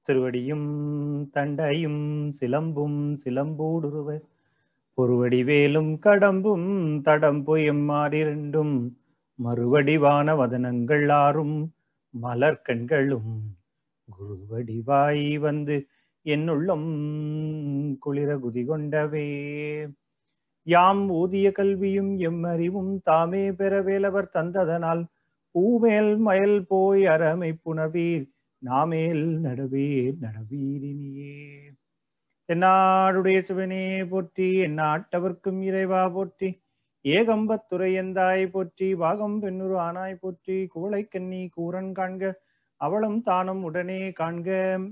திருவடியும் தண்டையும் சிலம்பும் சிலம்பூடுருவ பொருவடிவேலும் கடம்பும் தடம்புயம் மாறிரண்டும் மறுவடிவான வதனங்கள் ஆறும் மலர்கண்களும் குருவடிவாய் வந்து என்னுள்ளம் குளிர குதி கொண்டவே யாம் ஊதிய கல்வியும் எம் அறிவும் தாமே பெற வேலவர் தந்ததனால் பூமேல் மயல் போய் அறமை புனவீர் நாமேல் நடவீர் நடவீரினியே தென்னாடுடைய சிவனே போற்றி எந்நாட்டவர்க்கும் இறைவா போற்றி ஏகம்பத்துறை எந்தாய் போற்றி வாகம் பெண்ணுரு ஆனாய் போற்றி குவளை கண்ணி கூரன் காண்க அவளும் தானும் உடனே காண்க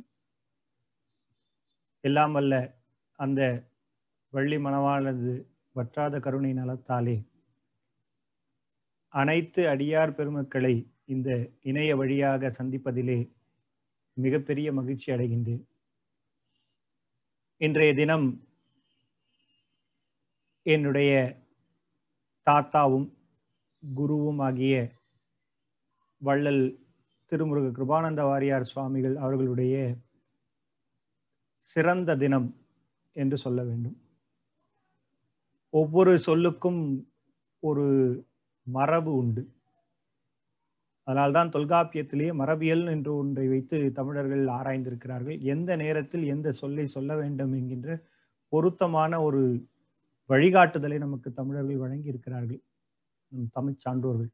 எல்லாம் அல்ல அந்த வள்ளி மணவாளது வற்றாத கருணை நலத்தாலே அனைத்து அடியார் பெருமக்களை இந்த இணைய வழியாக சந்திப்பதிலே மிகப்பெரிய மகிழ்ச்சி அடைகின்றேன் இன்றைய தினம் என்னுடைய தாத்தாவும் குருவும் ஆகிய வள்ளல் திருமுருக கிருபானந்த வாரியார் சுவாமிகள் அவர்களுடைய சிறந்த தினம் என்று சொல்ல வேண்டும் ஒவ்வொரு சொல்லுக்கும் ஒரு மரபு உண்டு அதனால்தான் தொல்காப்பியத்திலேயே மரபியல் என்று ஒன்றை வைத்து தமிழர்கள் ஆராய்ந்திருக்கிறார்கள் எந்த நேரத்தில் எந்த சொல்லை சொல்ல வேண்டும் என்கின்ற பொருத்தமான ஒரு வழிகாட்டுதலை நமக்கு தமிழர்கள் வழங்கி இருக்கிறார்கள் நம் தமிழ் சான்றோர்கள்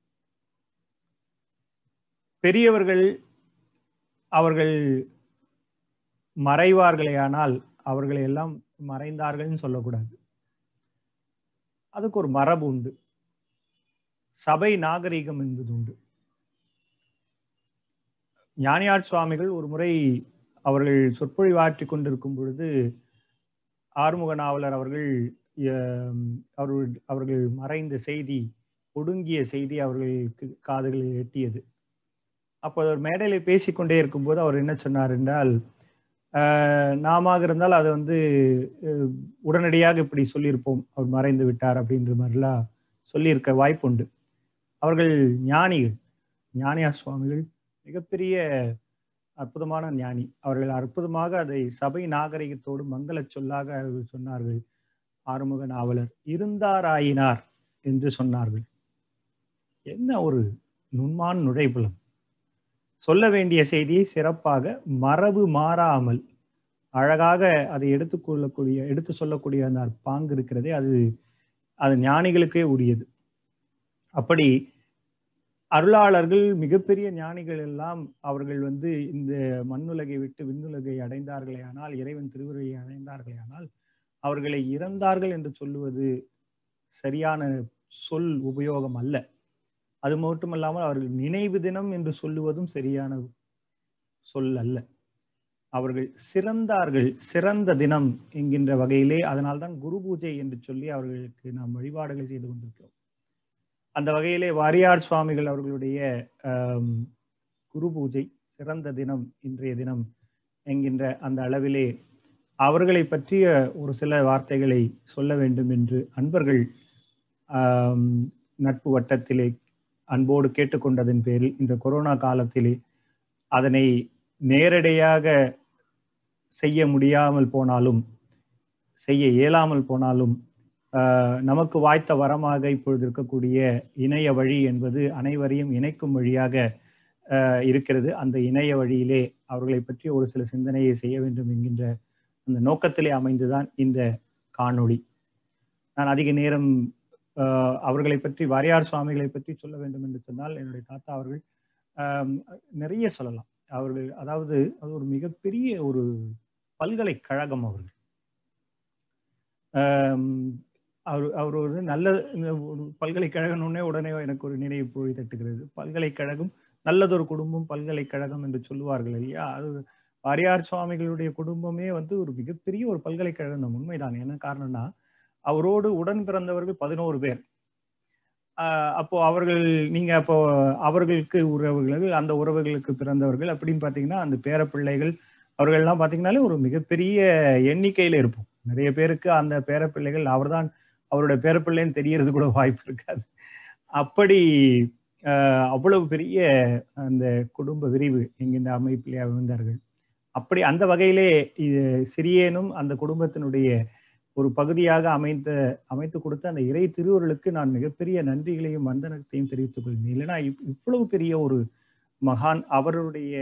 பெரியவர்கள் அவர்கள் மறைவார்களேயானால் அவர்களை எல்லாம் மறைந்தார்கள்னு சொல்லக்கூடாது அதுக்கு ஒரு மரபு உண்டு சபை நாகரிகம் என்பது உண்டு ஞானியார் சுவாமிகள் ஒரு முறை அவர்கள் சொற்பொழிவாற்றி கொண்டிருக்கும் பொழுது ஆறுமுக நாவலர் அவர்கள் அவர்கள் அவர்கள் மறைந்த செய்தி ஒடுங்கிய செய்தி அவர்களுக்கு காதுகளில் எட்டியது அப்போ அவர் மேடையில் பேசிக்கொண்டே இருக்கும்போது அவர் என்ன சொன்னார் என்றால் நாம இருந்தால் அதை வந்து உடனடியாக இப்படி சொல்லியிருப்போம் அவர் மறைந்து விட்டார் அப்படின்ற மாதிரிலாம் சொல்லியிருக்க வாய்ப்புண்டு அவர்கள் ஞானிகள் ஞானியார் சுவாமிகள் மிகப்பெரிய அற்புதமான ஞானி அவர்கள் அற்புதமாக அதை சபை நாகரிகத்தோடு மங்கள சொல்லாக அவர்கள் சொன்னார்கள் ஆறுமுக நாவலர் இருந்தாராயினார் என்று சொன்னார்கள் என்ன ஒரு நுண்மான் நுழைப்புலம் சொல்ல வேண்டிய செய்தியை சிறப்பாக மரபு மாறாமல் அழகாக அதை எடுத்துக்கொள்ளக்கூடிய எடுத்து சொல்லக்கூடிய அந்த பாங்கு இருக்கிறதே அது அது ஞானிகளுக்கே உரியது அப்படி அருளாளர்கள் மிகப்பெரிய ஞானிகள் எல்லாம் அவர்கள் வந்து இந்த மண்ணுலகை விட்டு விண்ணுலகை அடைந்தார்களே ஆனால் இறைவன் திருவுரையை அடைந்தார்களே ஆனால் அவர்களை இறந்தார்கள் என்று சொல்லுவது சரியான சொல் உபயோகம் அல்ல அது மட்டுமல்லாமல் அவர்கள் நினைவு தினம் என்று சொல்லுவதும் சரியான சொல் அல்ல அவர்கள் சிறந்தார்கள் சிறந்த தினம் என்கின்ற வகையிலே அதனால்தான் குரு பூஜை என்று சொல்லி அவர்களுக்கு நாம் வழிபாடுகள் செய்து கொண்டிருக்கிறோம் அந்த வகையிலே வாரியார் சுவாமிகள் அவர்களுடைய குரு பூஜை சிறந்த தினம் இன்றைய தினம் என்கின்ற அந்த அளவிலே அவர்களை பற்றிய ஒரு சில வார்த்தைகளை சொல்ல வேண்டும் என்று அன்பர்கள் நட்பு வட்டத்திலே அன்போடு கேட்டுக்கொண்டதன் பேரில் இந்த கொரோனா காலத்திலே அதனை நேரடியாக செய்ய முடியாமல் போனாலும் செய்ய இயலாமல் போனாலும் நமக்கு வாய்த்த வரமாக இப்பொழுது இருக்கக்கூடிய இணைய வழி என்பது அனைவரையும் இணைக்கும் வழியாக இருக்கிறது அந்த இணைய வழியிலே அவர்களை பற்றி ஒரு சில சிந்தனையை செய்ய வேண்டும் என்கின்ற அந்த நோக்கத்திலே அமைந்துதான் இந்த காணொளி நான் அதிக நேரம் அவர்களை பற்றி வாரியார் சுவாமிகளை பற்றி சொல்ல வேண்டும் என்று சொன்னால் என்னுடைய தாத்தா அவர்கள் நிறைய சொல்லலாம் அவர்கள் அதாவது அது ஒரு மிகப்பெரிய ஒரு பல்கலைக்கழகம் அவர்கள் அவர் அவர் ஒரு நல்ல ஒரு பல்கலைக்கழகம்னே உடனே எனக்கு ஒரு நினைவு போய் தட்டுகிறது பல்கலைக்கழகம் நல்லதொரு குடும்பம் பல்கலைக்கழகம் என்று சொல்லுவார்கள் இல்லையா அது வாரியார் சுவாமிகளுடைய குடும்பமே வந்து ஒரு மிகப்பெரிய ஒரு பல்கலைக்கழகம் தான் உண்மைதான் என்ன காரணம்னா அவரோடு உடன் பிறந்தவர்கள் பதினோரு பேர் அப்போ அவர்கள் நீங்க அப்போ அவர்களுக்கு உறவுகள் அந்த உறவுகளுக்கு பிறந்தவர்கள் அப்படின்னு பாத்தீங்கன்னா அந்த பேரப்பிள்ளைகள் அவர்கள்லாம் பாத்தீங்கன்னாலே ஒரு மிகப்பெரிய எண்ணிக்கையில இருப்போம் நிறைய பேருக்கு அந்த பேரப்பிள்ளைகள் அவர்தான் அவருடைய பேரப்பிள்ளைன்னு தெரியறது கூட வாய்ப்பு இருக்காது அப்படி அவ்வளவு பெரிய அந்த குடும்ப விரிவு என்கின்ற அமைப்பிலே அமைந்தார்கள் அப்படி அந்த வகையிலே சிறியேனும் அந்த குடும்பத்தினுடைய ஒரு பகுதியாக அமைந்த அமைத்து கொடுத்த அந்த இறை திருவருளுக்கு நான் மிகப்பெரிய நன்றிகளையும் வந்தனத்தையும் தெரிவித்துக் கொள்கிறேன் இல்லைன்னா இவ்வளவு பெரிய ஒரு மகான் அவருடைய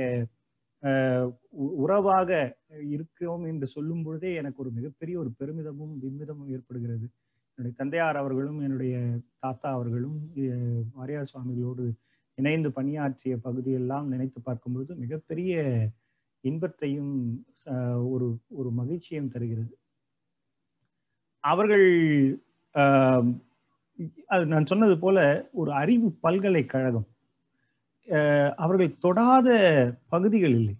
உறவாக இருக்கிறோம் என்று சொல்லும் பொழுதே எனக்கு ஒரு மிகப்பெரிய ஒரு பெருமிதமும் விம்மிதமும் ஏற்படுகிறது என்னுடைய தந்தையார் அவர்களும் என்னுடைய தாத்தா அவர்களும் மாரியார் சுவாமிகளோடு இணைந்து பணியாற்றிய பகுதியெல்லாம் நினைத்து பார்க்கும்பொழுது மிகப்பெரிய இன்பத்தையும் ஒரு ஒரு மகிழ்ச்சியும் தருகிறது அவர்கள் அது நான் சொன்னது போல ஒரு அறிவு பல்கலைக்கழகம் அவர்கள் தொடாத பகுதிகள் இல்லை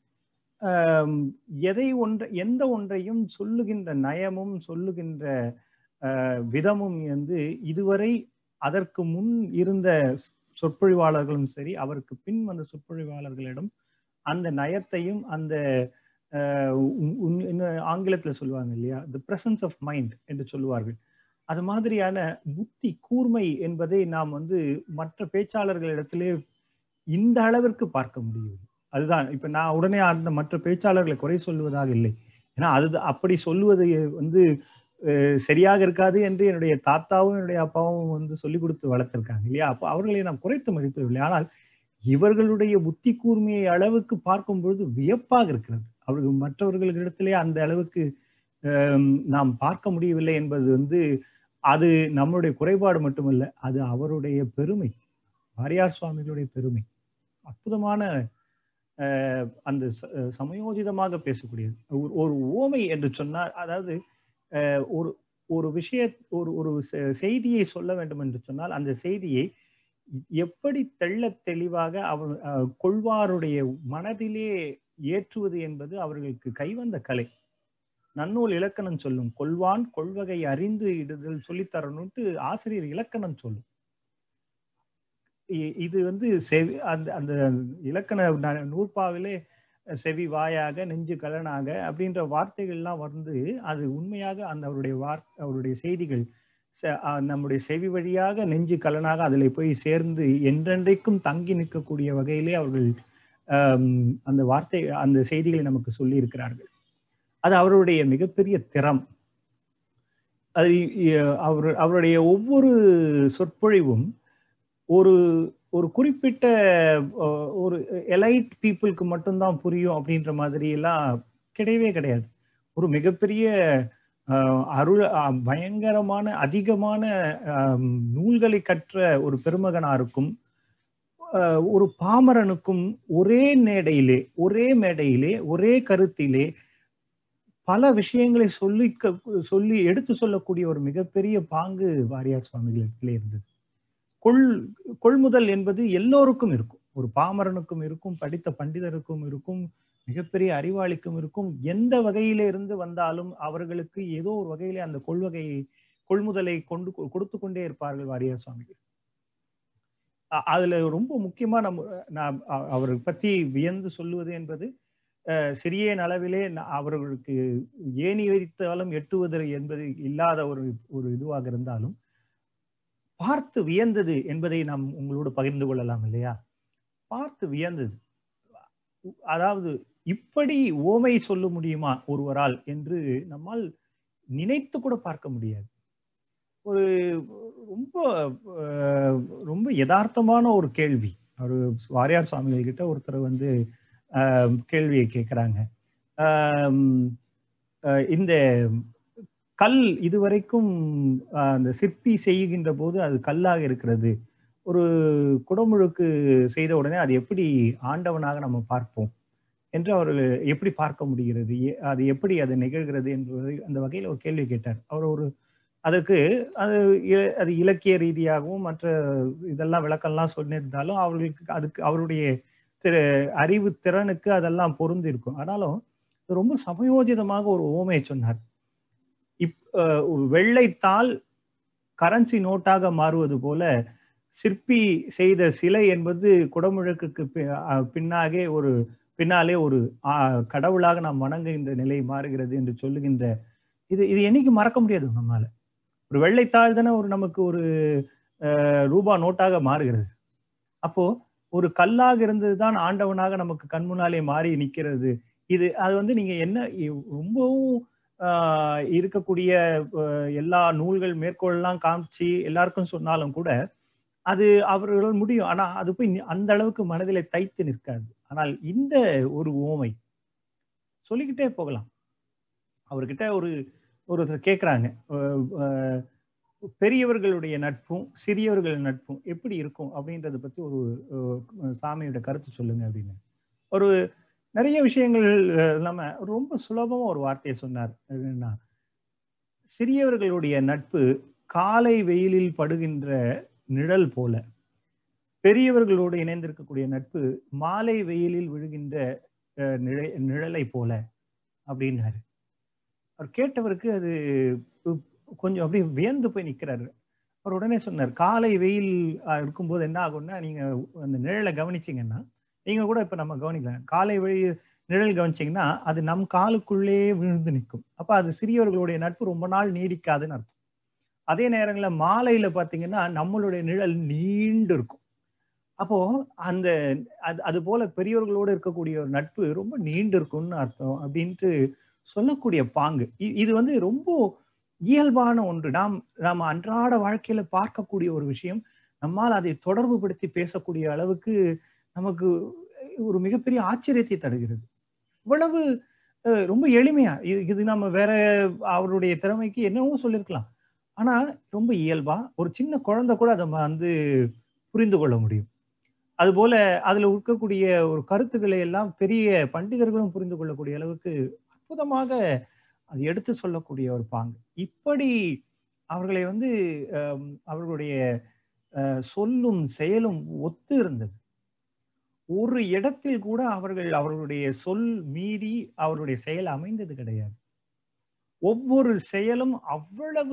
எதை ஒன்றை எந்த ஒன்றையும் சொல்லுகின்ற நயமும் சொல்லுகின்ற விதமும் வந்து இதுவரை அதற்கு முன் இருந்த சொற்பொழிவாளர்களும் சரி அவருக்கு பின் வந்த சொற்பொழிவாளர்களிடம் அந்த நயத்தையும் அந்த ஆங்கிலத்தில் சொல்லுவாங்க இல்லையா த பிரசன்ஸ் ஆஃப் மைண்ட் என்று சொல்லுவார்கள் அது மாதிரியான புத்தி கூர்மை என்பதை நாம் வந்து மற்ற பேச்சாளர்களிடத்திலே இந்த அளவிற்கு பார்க்க முடியும் அதுதான் இப்ப நான் உடனே அந்த மற்ற பேச்சாளர்களை குறை சொல்லுவதாக இல்லை ஏன்னா அது அப்படி சொல்லுவது வந்து சரியாக இருக்காது என்று என்னுடைய தாத்தாவும் என்னுடைய அப்பாவும் வந்து சொல்லிக் கொடுத்து வளர்த்திருக்காங்க இல்லையா அப்போ அவர்களை நாம் குறைத்து மதிப்பதில்லை ஆனால் இவர்களுடைய புத்தி கூர்மையை அளவுக்கு பார்க்கும் பொழுது வியப்பாக இருக்கிறது அவர்கள் மற்றவர்களிடத்திலே அந்த அளவுக்கு நாம் பார்க்க முடியவில்லை என்பது வந்து அது நம்மளுடைய குறைபாடு மட்டுமல்ல அது அவருடைய பெருமை வாரியார் சுவாமிகளுடைய பெருமை அற்புதமான அந்த சமயோஜிதமாக பேசக்கூடியது ஒரு ஓமை என்று சொன்னால் அதாவது ஒரு ஒரு விஷய ஒரு ஒரு செய்தியை சொல்ல வேண்டும் என்று சொன்னால் அந்த செய்தியை எப்படி தெள்ள தெளிவாக அவர் கொள்வாருடைய மனதிலே ஏற்றுவது என்பது அவர்களுக்கு கைவந்த கலை நன்னூல் இலக்கணம் சொல்லும் கொள்வான் கொள்வகை அறிந்து இடுதல் சொல்லித்தரணும்ட்டு ஆசிரியர் இலக்கணம் சொல்லும் இது வந்து செவி அந்த அந்த இலக்கண நூற்பாவிலே செவி வாயாக நெஞ்சு கலனாக அப்படின்ற வார்த்தைகள்லாம் வந்து அது உண்மையாக அந்த அவருடைய வார் அவருடைய செய்திகள் நம்முடைய செவி வழியாக நெஞ்சு கலனாக அதில் போய் சேர்ந்து என்றென்றைக்கும் தங்கி நிற்கக்கூடிய வகையிலே அவர்கள் அந்த வார்த்தை அந்த செய்திகளை நமக்கு சொல்லி இருக்கிறார்கள் அது அவருடைய மிகப்பெரிய திறம் அது அவர் அவருடைய ஒவ்வொரு சொற்பொழிவும் ஒரு ஒரு குறிப்பிட்ட ஒரு எலைட் பீப்புளுக்கு மட்டும்தான் புரியும் அப்படின்ற மாதிரி எல்லாம் கிடையவே கிடையாது ஒரு மிகப்பெரிய அருள் பயங்கரமான அதிகமான நூல்களை கற்ற ஒரு பெருமகனாருக்கும் ஒரு பாமரனுக்கும் ஒரே மேடையிலே ஒரே மேடையிலே ஒரே கருத்திலே பல விஷயங்களை சொல்லி சொல்லி எடுத்து சொல்லக்கூடிய ஒரு மிகப்பெரிய பாங்கு வாரியார் சுவாமிகளிடத்திலே இருந்தது கொள் கொள்முதல் என்பது எல்லோருக்கும் இருக்கும் ஒரு பாமரனுக்கும் இருக்கும் படித்த பண்டிதருக்கும் இருக்கும் மிகப்பெரிய அறிவாளிக்கும் இருக்கும் எந்த வகையில இருந்து வந்தாலும் அவர்களுக்கு ஏதோ ஒரு வகையில அந்த கொள்வகை கொள்முதலை கொண்டு கொடுத்து கொண்டே இருப்பார்கள் வாரியார் சுவாமிகள் அதுல ரொம்ப முக்கியமா நம்ம நான் அவரை பத்தி வியந்து சொல்லுவது என்பது சிறிய அளவிலே அவர்களுக்கு ஏணி வைத்தாலும் எட்டுவது என்பது இல்லாத ஒரு ஒரு இதுவாக இருந்தாலும் பார்த்து வியந்தது என்பதை நாம் உங்களோடு பகிர்ந்து கொள்ளலாம் இல்லையா பார்த்து வியந்தது அதாவது இப்படி ஓமை சொல்ல முடியுமா ஒருவரால் என்று நம்மால் நினைத்து கூட பார்க்க முடியாது ஒரு ரொம்ப ரொம்ப யதார்த்தமான ஒரு கேள்வி ஒரு வாரியார் சுவாமிகள் கிட்ட ஒருத்தர் வந்து கேள்வியை கேட்குறாங்க இந்த கல் இதுவரைக்கும் அந்த சிற்பி செய்கின்ற போது அது கல்லாக இருக்கிறது ஒரு குடமுழுக்கு செய்த உடனே அது எப்படி ஆண்டவனாக நம்ம பார்ப்போம் என்று அவர்கள் எப்படி பார்க்க முடிகிறது அது எப்படி அது நிகழ்கிறது என்பது அந்த வகையில் ஒரு கேள்வி கேட்டார் அவர் ஒரு அதுக்கு அது அது இலக்கிய ரீதியாகவும் மற்ற இதெல்லாம் விளக்கம்லாம் சொல்லியிருந்தாலும் அவர்களுக்கு அதுக்கு அவருடைய திரு அறிவு திறனுக்கு அதெல்லாம் பொருந்து இருக்கும் ஆனாலும் ரொம்ப சமயோஜிதமாக ஒரு ஓமையை சொன்னார் இப் வெள்ளைத்தாள் கரன்சி நோட்டாக மாறுவது போல சிற்பி செய்த சிலை என்பது குடமுழக்குக்கு பின்னாகே ஒரு பின்னாலே ஒரு கடவுளாக நாம் வணங்குகின்ற நிலை மாறுகிறது என்று சொல்லுகின்ற இது இது என்னைக்கு மறக்க முடியாது நம்மால ஒரு வெள்ளைத்தாள் தானே ஒரு நமக்கு ஒரு ரூபா நோட்டாக மாறுகிறது அப்போ ஒரு கல்லாக இருந்தது தான் ஆண்டவனாக நமக்கு கண் முன்னாலே மாறி நிற்கிறது இது அது வந்து நீங்க என்ன ரொம்பவும் இருக்கக்கூடிய எல்லா நூல்கள் மேற்கோள்லாம் காமிச்சு எல்லாருக்கும் சொன்னாலும் கூட அது அவர்களால் முடியும் ஆனா அது போய் அந்த அளவுக்கு மனதில தைத்து நிற்காது ஆனால் இந்த ஒரு ஓமை சொல்லிக்கிட்டே போகலாம் அவர்கிட்ட ஒரு ஒருத்தர் கேட்குறாங்க பெரியவர்களுடைய நட்பும் சிறியவர்கள் நட்பும் எப்படி இருக்கும் அப்படின்றத பத்தி ஒரு சாமியோட கருத்து சொல்லுங்க அப்படின்னு ஒரு நிறைய விஷயங்கள் இல்லாம ரொம்ப சுலபமா ஒரு வார்த்தையை சொன்னார் என்னன்னா சிறியவர்களுடைய நட்பு காலை வெயிலில் படுகின்ற நிழல் போல பெரியவர்களோடு இணைந்திருக்கக்கூடிய நட்பு மாலை வெயிலில் விழுகின்ற நிழலை போல அப்படின்னாரு அவர் கேட்டவருக்கு அது கொஞ்சம் அப்படியே வியந்து போய் நிற்கிறாரு அவர் உடனே சொன்னார் காலை வெயில் இருக்கும்போது என்ன ஆகும்னா நீங்க அந்த நிழலை கவனிச்சிங்கன்னா நீங்க கூட இப்ப நம்ம கவனிக்கலாம் காலை வெயில் நிழல் கவனிச்சிங்கன்னா அது நம் காலுக்குள்ளே விழுந்து நிற்கும் அப்ப அது சிறியவர்களுடைய நட்பு ரொம்ப நாள் நீடிக்காதுன்னு அர்த்தம் அதே நேரங்களில் மாலையில பாத்தீங்கன்னா நம்மளுடைய நிழல் நீண்டு இருக்கும் அப்போ அந்த அது அது போல பெரியவர்களோடு இருக்கக்கூடிய ஒரு நட்பு ரொம்ப நீண்டு இருக்கும்னு அர்த்தம் அப்படின்ட்டு சொல்லக்கூடிய பாங்கு இது வந்து ரொம்ப இயல்பான ஒன்று நாம் நாம் அன்றாட வாழ்க்கையில பார்க்கக்கூடிய ஒரு விஷயம் நம்மால் அதை தொடர்பு படுத்தி பேசக்கூடிய அளவுக்கு நமக்கு ஒரு மிகப்பெரிய ஆச்சரியத்தை தருகிறது இவ்வளவு ரொம்ப எளிமையா இது இது நம்ம வேற அவருடைய திறமைக்கு என்னவோ சொல்லியிருக்கலாம் ஆனா ரொம்ப இயல்பா ஒரு சின்ன குழந்தை கூட அதை வந்து புரிந்து கொள்ள முடியும் அதுபோல அதுல இருக்கக்கூடிய ஒரு கருத்துக்களை எல்லாம் பெரிய பண்டிதர்களும் புரிந்து கொள்ளக்கூடிய அளவுக்கு அற்புதமாக அது எடுத்து சொல்லக்கூடிய ஒரு பாங்கு இப்படி அவர்களை வந்து அவர்களுடைய சொல்லும் செயலும் ஒத்து இருந்தது ஒரு இடத்தில் கூட அவர்கள் அவர்களுடைய சொல் மீறி அவருடைய செயல் அமைந்தது கிடையாது ஒவ்வொரு செயலும் அவ்வளவு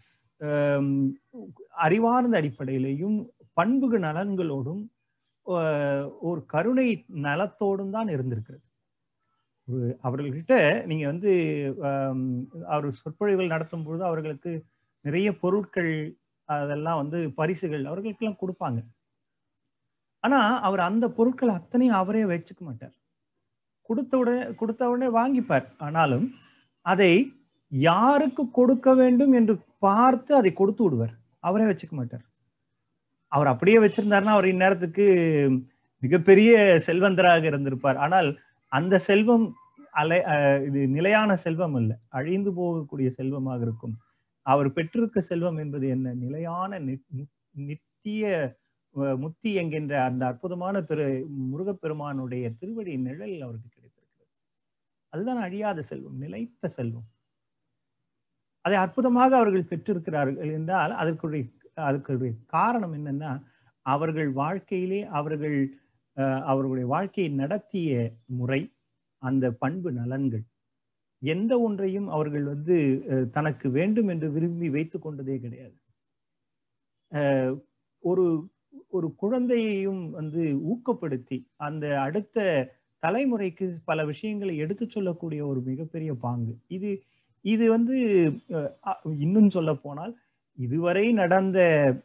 அறிவார்ந்த அடிப்படையிலையும் பண்புகு நலன்களோடும் ஒரு கருணை நலத்தோடும் தான் இருந்திருக்கிறது ஒரு அவர்கள்கிட்ட நீங்க வந்து அவர் சொற்பொழிவுகள் நடத்தும் பொழுது அவர்களுக்கு நிறைய பொருட்கள் அதெல்லாம் வந்து பரிசுகள் அவர்களுக்கெல்லாம் கொடுப்பாங்க ஆனா அவர் அந்த பொருட்கள் அத்தனையும் அவரே வச்சுக்க மாட்டார் கொடுத்த உடனே கொடுத்த உடனே வாங்கிப்பார் ஆனாலும் அதை யாருக்கு கொடுக்க வேண்டும் என்று பார்த்து அதை கொடுத்து விடுவார் அவரே வச்சுக்க மாட்டார் அவர் அப்படியே வச்சிருந்தாருன்னா அவர் இந்நேரத்துக்கு மிகப்பெரிய செல்வந்தராக இருந்திருப்பார் ஆனால் அந்த செல்வம் அலை இது நிலையான செல்வம் அல்ல அழிந்து போகக்கூடிய செல்வமாக இருக்கும் அவர் பெற்றிருக்க செல்வம் என்பது என்ன நிலையான நித்திய முத்தி என்கின்ற அந்த அற்புதமான பெரு முருகப்பெருமானுடைய திருவடி நிழல் அவருக்கு கிடைத்திருக்கிறது அதுதான் அழியாத செல்வம் நிலைத்த செல்வம் அதை அற்புதமாக அவர்கள் பெற்றிருக்கிறார்கள் என்றால் அதற்குடைய அதுக்குடைய காரணம் என்னன்னா அவர்கள் வாழ்க்கையிலே அவர்கள் அவர்களுடைய வாழ்க்கையை நடத்திய முறை அந்த பண்பு நலன்கள் எந்த ஒன்றையும் அவர்கள் வந்து தனக்கு வேண்டும் என்று விரும்பி வைத்து கொண்டதே கிடையாது ஒரு ஒரு குழந்தையையும் வந்து ஊக்கப்படுத்தி அந்த அடுத்த தலைமுறைக்கு பல விஷயங்களை எடுத்து சொல்லக்கூடிய ஒரு மிகப்பெரிய பாங்கு இது இது வந்து இன்னும் சொல்ல போனால் இதுவரை நடந்த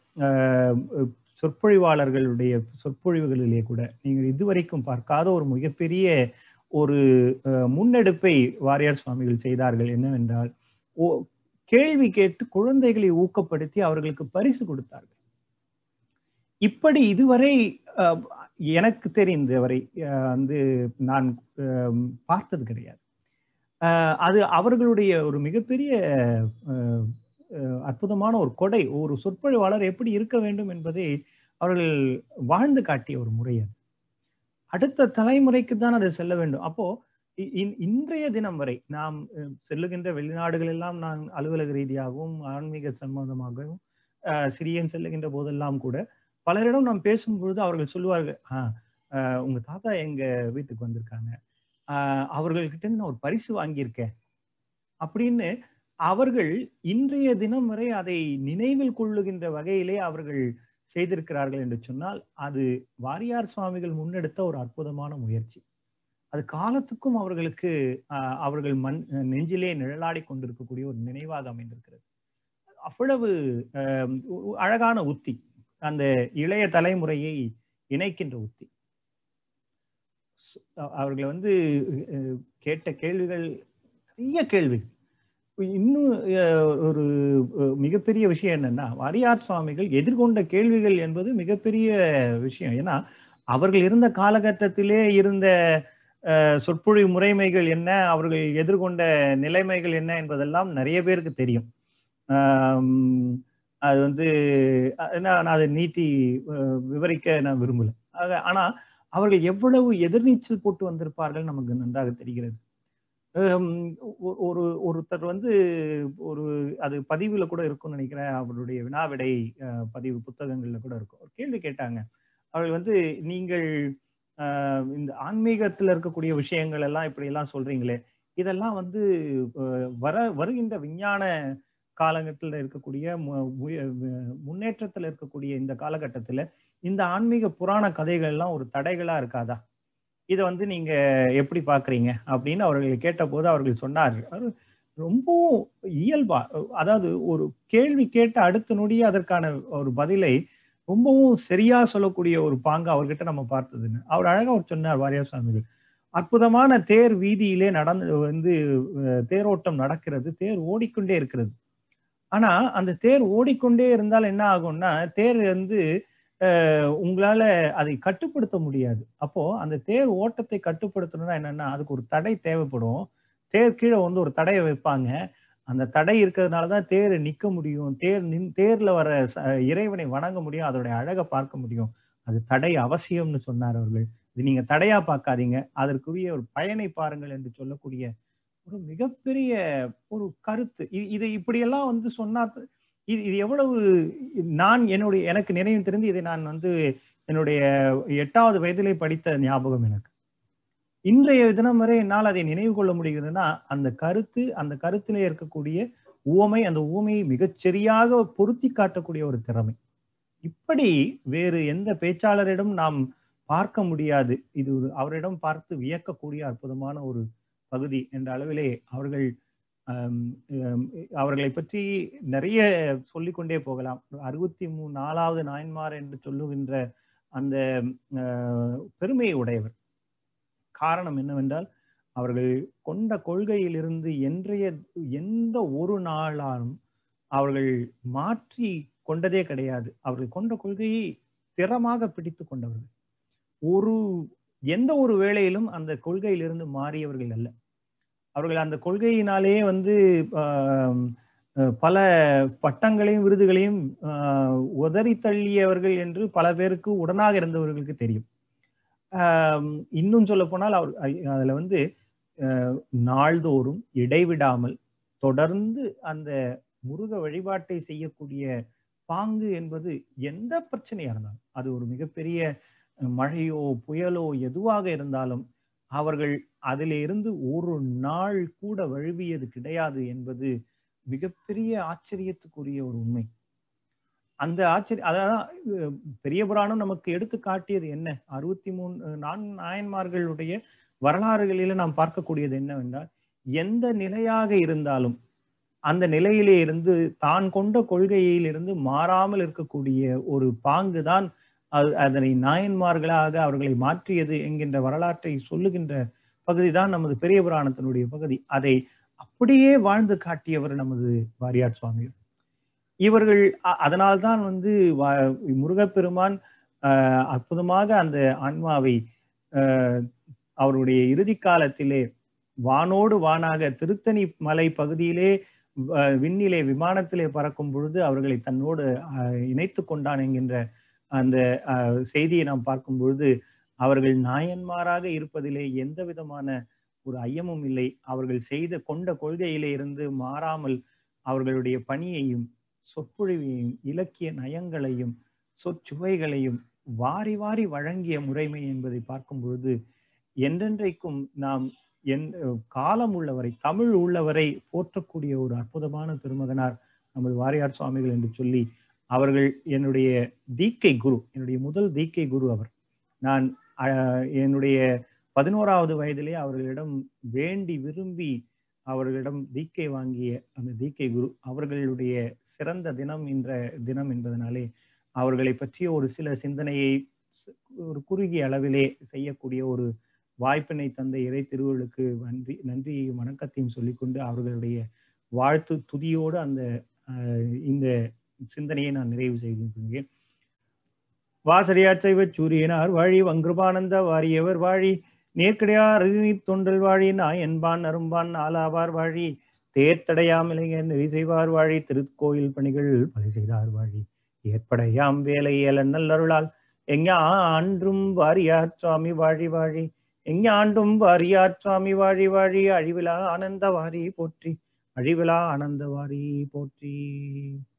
சொற்பொழிவாளர்களுடைய சொற்பொழிவுகளிலே கூட நீங்கள் இதுவரைக்கும் பார்க்காத ஒரு மிகப்பெரிய ஒரு முன்னெடுப்பை வாரியார் சுவாமிகள் செய்தார்கள் என்னவென்றால் ஓ கேள்வி கேட்டு குழந்தைகளை ஊக்கப்படுத்தி அவர்களுக்கு பரிசு கொடுத்தார்கள் இப்படி இதுவரை எனக்கு தெரிந்தவரை வந்து நான் பார்த்தது கிடையாது அது அவர்களுடைய ஒரு மிகப்பெரிய அற்புதமான ஒரு கொடை ஒரு சொற்பொழிவாளர் எப்படி இருக்க வேண்டும் என்பதை அவர்கள் வாழ்ந்து காட்டிய ஒரு முறை அது அடுத்த தலைமுறைக்கு தான் அது செல்ல வேண்டும் அப்போ இன்றைய தினம் வரை நாம் செல்லுகின்ற வெளிநாடுகள் எல்லாம் நான் அலுவலக ரீதியாகவும் ஆன்மீக சம்பந்தமாகவும் சிறியன் செல்லுகின்ற போதெல்லாம் கூட பலரிடம் நாம் பேசும்பொழுது அவர்கள் சொல்லுவார்கள் ஆஹ் உங்க தாத்தா எங்க வீட்டுக்கு வந்திருக்காங்க ஆஹ் அவர்கள்கிட்ட நான் ஒரு பரிசு வாங்கியிருக்கேன் அப்படின்னு அவர்கள் இன்றைய தினம் வரை அதை நினைவில் கொள்ளுகின்ற வகையிலே அவர்கள் செய்திருக்கிறார்கள் என்று சொன்னால் அது வாரியார் சுவாமிகள் முன்னெடுத்த ஒரு அற்புதமான முயற்சி அது காலத்துக்கும் அவர்களுக்கு அவர்கள் மண் நெஞ்சிலே நிழலாடி கொண்டிருக்கக்கூடிய ஒரு நினைவாக அமைந்திருக்கிறது அவ்வளவு அழகான உத்தி அந்த இளைய தலைமுறையை இணைக்கின்ற உத்தி அவர்களை வந்து கேட்ட கேள்விகள் நிறைய கேள்வி இன்னும் ஒரு மிகப்பெரிய விஷயம் என்னன்னா வாரியார் சுவாமிகள் எதிர்கொண்ட கேள்விகள் என்பது மிகப்பெரிய விஷயம் ஏன்னா அவர்கள் இருந்த காலகட்டத்திலே இருந்த சொற்பொழிவு முறைமைகள் என்ன அவர்கள் எதிர்கொண்ட நிலைமைகள் என்ன என்பதெல்லாம் நிறைய பேருக்கு தெரியும் அது வந்து நான் அதை நீட்டி விவரிக்க நான் விரும்பல ஆனா அவர்கள் எவ்வளவு எதிர்நீச்சல் போட்டு வந்திருப்பார்கள் நமக்கு நன்றாக தெரிகிறது ஒரு ஒருத்தர் வந்து ஒரு அது பதிவுல கூட இருக்கும்னு நினைக்கிறேன் அவருடைய வினாவிடை பதிவு புத்தகங்கள்ல கூட இருக்கும் ஒரு கேள்வி கேட்டாங்க அவர்கள் வந்து நீங்கள் இந்த ஆன்மீகத்துல இருக்கக்கூடிய விஷயங்கள் எல்லாம் இப்படி எல்லாம் சொல்றீங்களே இதெல்லாம் வந்து வர வருகின்ற விஞ்ஞான காலகட்டத்தில் இருக்கக்கூடிய முன்னேற்றத்துல இருக்கக்கூடிய இந்த காலகட்டத்துல இந்த ஆன்மீக புராண கதைகள் எல்லாம் ஒரு தடைகளா இருக்காதா இதை வந்து நீங்க எப்படி பாக்குறீங்க அப்படின்னு அவர்கள் கேட்ட போது அவர்கள் சொன்னார் ரொம்ப இயல்பா அதாவது ஒரு கேள்வி கேட்ட அடுத்த நொடியே அதற்கான ஒரு பதிலை ரொம்பவும் சரியா சொல்லக்கூடிய ஒரு பாங்க அவர்கிட்ட நம்ம பார்த்ததுன்னு அவர் அழகா அவர் சொன்னார் வாரியார் சுவாமிகள் அற்புதமான தேர் வீதியிலே நடந்து வந்து தேரோட்டம் நடக்கிறது தேர் ஓடிக்கொண்டே இருக்கிறது ஆனா அந்த தேர் ஓடிக்கொண்டே இருந்தால் என்ன ஆகும்னா தேர் வந்து உங்களால அதை கட்டுப்படுத்த முடியாது அப்போ அந்த தேர் ஓட்டத்தை கட்டுப்படுத்தணும்னா என்னன்னா அதுக்கு ஒரு தடை தேவைப்படும் தேர் கீழே வந்து ஒரு தடையை வைப்பாங்க அந்த தடை இருக்கிறதுனாலதான் தேர் நிக்க முடியும் தேர் நின் தேர்ல வர இறைவனை வணங்க முடியும் அதோடைய அழகை பார்க்க முடியும் அது தடை அவசியம்னு சொன்னார் அவர்கள் இது நீங்க தடையா பார்க்காதீங்க அதற்குரிய ஒரு பயனை பாருங்கள் என்று சொல்லக்கூடிய ஒரு மிகப்பெரிய ஒரு கருத்து இதை இப்படியெல்லாம் வந்து சொன்னா இது இது எவ்வளவு நான் என்னுடைய எனக்கு நினைவு தெரிந்து இதை நான் வந்து என்னுடைய எட்டாவது வயதிலே படித்த ஞாபகம் எனக்கு இன்றைய தினம் வரை என்னால் அதை நினைவு கொள்ள முடிகிறதுனா அந்த கருத்து அந்த கருத்திலே இருக்கக்கூடிய உவமை அந்த உவமையை மிகச்சரியாக பொருத்தி காட்டக்கூடிய ஒரு திறமை இப்படி வேறு எந்த பேச்சாளரிடம் நாம் பார்க்க முடியாது இது ஒரு அவரிடம் பார்த்து வியக்கக்கூடிய அற்புதமான ஒரு பகுதி என்ற அளவிலே அவர்கள் அவர்களை பற்றி நிறைய சொல்லிக்கொண்டே போகலாம் அறுபத்தி மூணு நாலாவது நாயன்மார் என்று சொல்லுகின்ற அந்த பெருமையை உடையவர் காரணம் என்னவென்றால் அவர்கள் கொண்ட கொள்கையிலிருந்து என்றைய எந்த ஒரு நாளாலும் அவர்கள் மாற்றி கொண்டதே கிடையாது அவர்கள் கொண்ட கொள்கையை திறமாக பிடித்து கொண்டவர்கள் ஒரு எந்த ஒரு வேளையிலும் அந்த கொள்கையிலிருந்து மாறியவர்கள் அல்ல அவர்கள் அந்த கொள்கையினாலேயே வந்து பல பட்டங்களையும் விருதுகளையும் உதறி தள்ளியவர்கள் என்று பல பேருக்கு உடனாக இருந்தவர்களுக்கு தெரியும் இன்னும் சொல்ல போனால் அவர் அதுல வந்து நாள்தோறும் இடைவிடாமல் தொடர்ந்து அந்த முருக வழிபாட்டை செய்யக்கூடிய பாங்கு என்பது எந்த பிரச்சனையா இருந்தாலும் அது ஒரு மிகப்பெரிய மழையோ புயலோ எதுவாக இருந்தாலும் அவர்கள் அதில இருந்து ஒரு நாள் கூட வழுவியது கிடையாது என்பது மிகப்பெரிய ஆச்சரியத்துக்குரிய ஒரு உண்மை அந்த ஆச்சரிய அதான் பெரிய புராணம் நமக்கு எடுத்து காட்டியது என்ன அறுபத்தி மூணு நான் நாயன்மார்களுடைய வரலாறுகளில நாம் பார்க்கக்கூடியது என்னவென்றால் எந்த நிலையாக இருந்தாலும் அந்த நிலையிலே இருந்து தான் கொண்ட கொள்கையில் இருந்து மாறாமல் இருக்கக்கூடிய ஒரு பாங்கு தான் அது அதனை நாயன்மார்களாக அவர்களை மாற்றியது என்கின்ற வரலாற்றை சொல்லுகின்ற பகுதி தான் நமது பெரிய புராணத்தினுடைய பகுதி அதை அப்படியே வாழ்ந்து காட்டியவர் நமது வாரியார் சுவாமி இவர்கள் அதனால்தான் வந்து முருகப்பெருமான் அற்புதமாக அந்த ஆன்மாவை அவருடைய இறுதி காலத்திலே வானோடு வானாக திருத்தணி மலை பகுதியிலே விண்ணிலே விமானத்திலே பறக்கும் பொழுது அவர்களை தன்னோடு இணைத்து கொண்டான் என்கின்ற அந்த செய்தியை நாம் பார்க்கும் பொழுது அவர்கள் நாயன்மாராக இருப்பதிலே எந்த விதமான ஒரு ஐயமும் இல்லை அவர்கள் செய்த கொண்ட கொள்கையிலே இருந்து மாறாமல் அவர்களுடைய பணியையும் சொற்பொழிவையும் இலக்கிய நயங்களையும் சொற்சுவைகளையும் வாரி வாரி வழங்கிய முறைமை என்பதை பார்க்கும் பொழுது என்றென்றைக்கும் நாம் என் காலம் உள்ளவரை தமிழ் உள்ளவரை போற்றக்கூடிய ஒரு அற்புதமான திருமகனார் நமது வாரியார் சுவாமிகள் என்று சொல்லி அவர்கள் என்னுடைய தீக்கை குரு என்னுடைய முதல் தீக்கை குரு அவர் நான் என்னுடைய பதினோராவது வயதிலே அவர்களிடம் வேண்டி விரும்பி அவர்களிடம் தீக்கை வாங்கிய அந்த தீக்கை குரு அவர்களுடைய சிறந்த தினம் என்ற தினம் என்பதனாலே அவர்களை பற்றிய ஒரு சில சிந்தனையை ஒரு குறுகிய அளவிலே செய்யக்கூடிய ஒரு வாய்ப்பினை தந்த இறை திருவள்ளுக்கு நன்றி நன்றி வணக்கத்தையும் சொல்லிக்கொண்டு அவர்களுடைய வாழ்த்து துதியோடு அந்த அஹ், இந்த சிந்தனையை நான் நிறைவு செய்கின்றேன் வாசடியார் சைவ சூரியனார் வாழி வங்கிருபானந்த வாரியவர் வாழி நேர்க்கடையார் தொண்டல் வாழி நான் என்பான் அரும்பான் ஆலாவார் வாழி தேர்த்தடையாமிளைஞர் நெறி செய்வார் வாழி திருக்கோயில் பணிகள் பலி செய்தார் வாழி ஏற்படையாம் வேலை ஏல நல்லருளால் எங்க ஆண்டும் வாரியார் சுவாமி வாழி வாழி எங்க ஆண்டும் வாரியார் சுவாமி வாழி வாழி அழிவிலா ஆனந்த வாரி போற்றி அழிவிலா ஆனந்த வாரி போற்றி